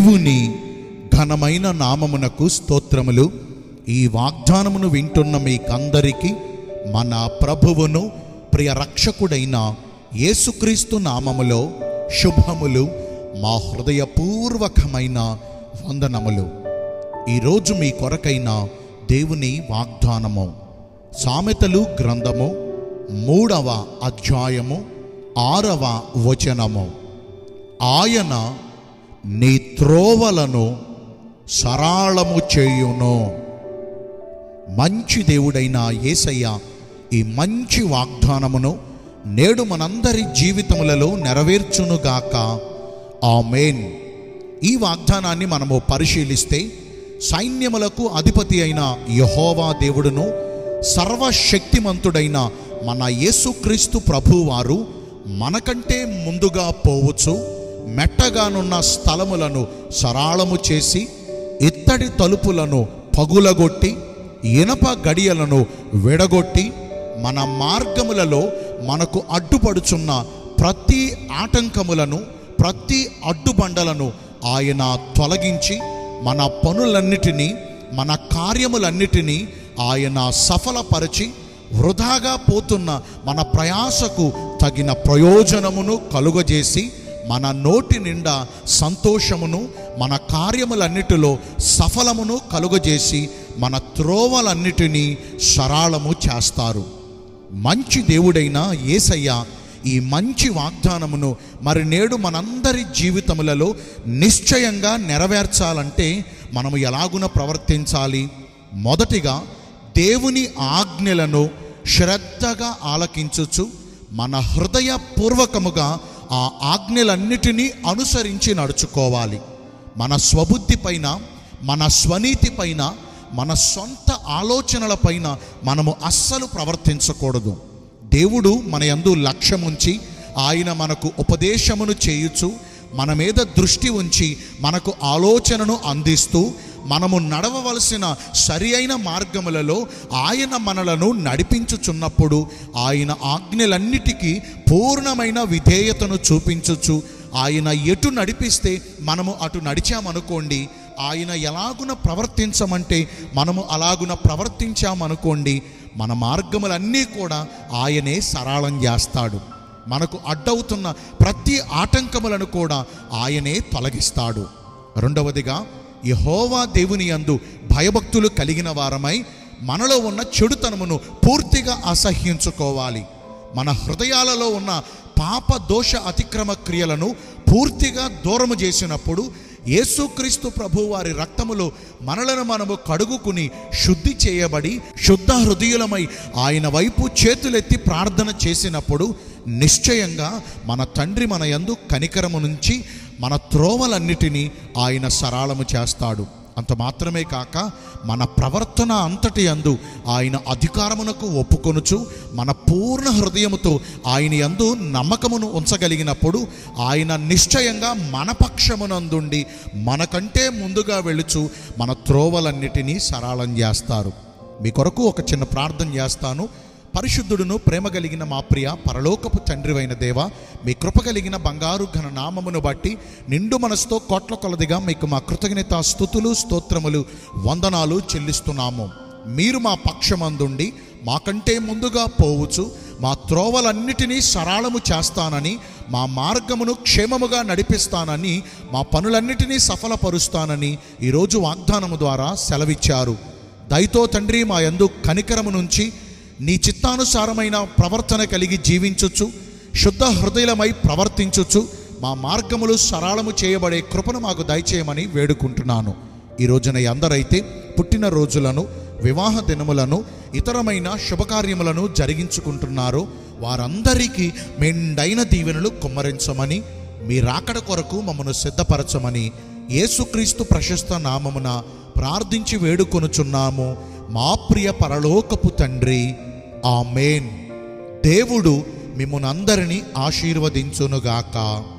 దేవుని ఘనమైన నామమునకు స్తోత్రములు ఈ వాగ్దానమును వింటున్న మీకందరికీ మన ప్రభువును ప్రియ రక్షకుడైన యేసుక్రీస్తు నామములో శుభములు మా హృదయపూర్వకమైన వందనములు ఈరోజు మీ కొరకైన దేవుని వాగ్దానము సామెతలు గ్రంథము మూడవ అధ్యాయము ఆరవ వచనము ఆయన నీ త్రోవలను సరాళము చేయును మంచి దేవుడైన యేసయ్య ఈ మంచి వాగ్దానమును నేడు మనందరి జీవితములలో నెరవేర్చునుగాక ఆమేన్ ఈ వాగ్దానాన్ని మనము పరిశీలిస్తే సైన్యములకు అధిపతి అయిన యహోవా దేవుడును సర్వశక్తిమంతుడైన మన యేసుక్రీస్తు ప్రభువారు మనకంటే ముందుగా పోవచ్చు మెట్టగానున్న స్థలములను సరాళము చేసి ఇత్తడి తలుపులను పగులగొట్టి ఇనప గడియలను విడగొట్టి మన మార్గములలో మనకు అడ్డుపడుచున్న ప్రతి ఆటంకములను ప్రతి అడ్డుబండలను ఆయన తొలగించి మన పనులన్నిటినీ మన కార్యములన్నిటినీ ఆయన సఫలపరిచి వృధాగా పోతున్న మన ప్రయాసకు తగిన ప్రయోజనమును కలుగజేసి మన నోటి నిండా సంతోషమును మన కార్యములన్నిటిలో సఫలమును కలుగజేసి మన త్రోవలన్నిటినీ సరాళము చేస్తారు మంచి దేవుడైన యేసయ్య ఈ మంచి వాగ్దానమును మరి నేడు మనందరి జీవితములలో నిశ్చయంగా నెరవేర్చాలంటే మనము ఎలాగున ప్రవర్తించాలి మొదటిగా దేవుని ఆజ్ఞలను శ్రద్ధగా ఆలకించుచు మన హృదయపూర్వకముగా ఆ ఆజ్ఞలన్నిటినీ అనుసరించి నడుచుకోవాలి మన స్వబుద్ధి పైన మన స్వనీతి పైన మన సొంత ఆలోచనల పైన మనము అస్సలు ప్రవర్తించకూడదు దేవుడు మన యందు లక్ష్యముంచి ఆయన మనకు ఉపదేశమును చేయుచు మన మీద దృష్టి ఉంచి మనకు ఆలోచనను అందిస్తూ మనము నడవవలసిన సరి అయిన మార్గములలో ఆయన మనలను నడిపించుచున్నప్పుడు ఆయన ఆజ్ఞలన్నిటికీ పూర్ణమైన విధేయతను చూపించుచు ఆయన ఎటు నడిపిస్తే మనము అటు నడిచామనుకోండి ఆయన ఎలాగున ప్రవర్తించమంటే మనము అలాగున ప్రవర్తించామనుకోండి మన మార్గములన్నీ కూడా ఆయనే సరళం చేస్తాడు మనకు అడ్డవుతున్న ప్రతి ఆటంకములను కూడా ఆయనే తొలగిస్తాడు రెండవదిగా యహోవా దేవుని యందు భయభక్తులు కలిగిన వారమై మనలో ఉన్న చెడుతనమును పూర్తిగా అసహ్యించుకోవాలి మన హృదయాలలో ఉన్న పాప దోష అతిక్రమ క్రియలను పూర్తిగా దూరము చేసినప్పుడు యేసుక్రీస్తు ప్రభు వారి రక్తములో మనలను మనము కడుగుకుని శుద్ధి చేయబడి శుద్ధ హృదయులమై ఆయన వైపు చేతులెత్తి ప్రార్థన చేసినప్పుడు నిశ్చయంగా మన తండ్రి మన యందు కనికరము నుంచి మన త్రోవలన్నిటినీ ఆయన సరాళము చేస్తాడు అంత మాత్రమే కాక మన ప్రవర్తన అంతటి అందు ఆయన అధికారమునకు ఒప్పుకొనుచు మన పూర్ణ హృదయముతో ఆయన యందు నమ్మకమును ఉంచగలిగినప్పుడు ఆయన నిశ్చయంగా మన పక్షమునందుండి మనకంటే ముందుగా వెళుచు మన త్రోవలన్నిటినీ సరళం చేస్తారు మీ కొరకు ఒక చిన్న ప్రార్థన చేస్తాను పరిశుద్ధుడును ప్రేమ కలిగిన మా ప్రియ పరలోకపు తండ్రివైన దేవ మీ కృప కలిగిన బంగారు ఘన నామమును బట్టి నిండు మనసుతో కోట్ల కొలదిగా మీకు మా కృతజ్ఞత స్థుతులు స్తోత్రములు వందనాలు చెల్లిస్తున్నాము మీరు మా పక్షమందుండి మాకంటే ముందుగా పోవచ్చు మా త్రోవలన్నిటినీ సరళము చేస్తానని మా మార్గమును క్షేమముగా నడిపిస్తానని మా పనులన్నిటినీ సఫలపరుస్తానని ఈరోజు వాగ్దానము ద్వారా సెలవిచ్చారు దయతో తండ్రి మా యందు కనికరము నుంచి నీ చిత్తానుసారమైన ప్రవర్తన కలిగి జీవించుచు శుద్ధ హృదయలమై ప్రవర్తించుచు మా మార్గములు సరళము చేయబడే కృపను మాకు దయచేయమని వేడుకుంటున్నాను ఈ రోజున ఎందరైతే పుట్టిన రోజులను వివాహ దినములను ఇతరమైన శుభకార్యములను జరిగించుకుంటున్నారో వారందరికీ మెండైన దీవెనలు కుమ్మరించమని మీ రాకడ కొరకు మమ్మను సిద్ధపరచమని యేసుక్రీస్తు ప్రశస్త నామమున ప్రార్థించి వేడుకొనుచున్నాము మా ప్రియ పరలోకపు తండ్రి ఆమెన్ దేవుడు మిమ్మల్ని అందరినీ ఆశీర్వదించునుగాక